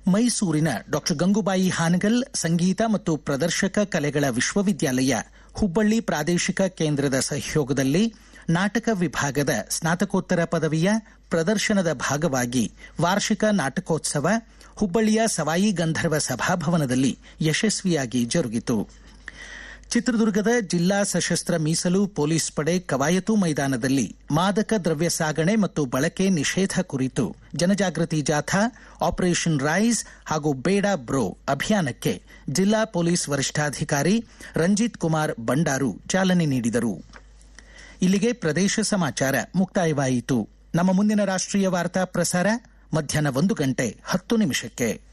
ಮೈಸೂರಿನ ಡಾಕ್ಟರ್ ಗಂಗುಬಾಯಿ ಹಾನಗಲ್ ಸಂಗೀತ ಮತ್ತು ಪ್ರದರ್ಶಕ ಕಲೆಗಳ ವಿಶ್ವವಿದ್ಯಾಲಯ ಹುಬ್ಬಳ್ಳಿ ಪ್ರಾದೇಶಿಕ ಕೇಂದ್ರದ ಸಹಯೋಗದಲ್ಲಿ ನಾಟಕ ವಿಭಾಗದ ಸ್ನಾತಕೋತ್ತರ ಪದವಿಯ ಪ್ರದರ್ಶನದ ಭಾಗವಾಗಿ ವಾರ್ಷಿಕ ನಾಟಕೋತ್ಸವ ಹುಬ್ಬಳ್ಳಿಯ ಸವಾಯಿ ಗಂಧರ್ವ ಸಭಾಭವನದಲ್ಲಿ ಯಶಸ್ವಿಯಾಗಿ ಜರುಗಿತು ಚಿತ್ರದುರ್ಗದ ಜಿಲ್ಲಾ ಸಶಸ್ತ್ರ ಮೀಸಲು ಪೊಲೀಸ್ ಪಡೆ ಕವಾಯತು ಮೈದಾನದಲ್ಲಿ ಮಾದಕ ದ್ರವ್ಯ ಸಾಗಣೆ ಮತ್ತು ಬಳಕೆ ನಿಷೇಧ ಕುರಿತು ಜನಜಾಗೃತಿ ಜಾಥಾ ಆಪರೇಷನ್ ರೈಸ್ ಹಾಗೂ ಬೇಡ ಬ್ರೋ ಅಭಿಯಾನಕ್ಕೆ ಜಿಲ್ಲಾ ಪೊಲೀಸ್ ವರಿಷ್ಠಾಧಿಕಾರಿ ರಂಜಿತ್ ಕುಮಾರ್ ಬಂಡಾರು ಚಾಲನೆ ನೀಡಿದರು ಇಲ್ಲಿಗೆ ಪ್ರದೇಶ ಸಮಾಚಾರ ಮುಕ್ತಾಯವಾಯಿತು ನಮ್ಮ ಮುಂದಿನ ರಾಷ್ಟ್ರೀಯ ವಾರ್ತಾ ಪ್ರಸಾರ ಮಧ್ಯಾಹ್ನ ಒಂದು ಗಂಟೆ ಹತ್ತು ನಿಮಿಷಕ್ಕೆ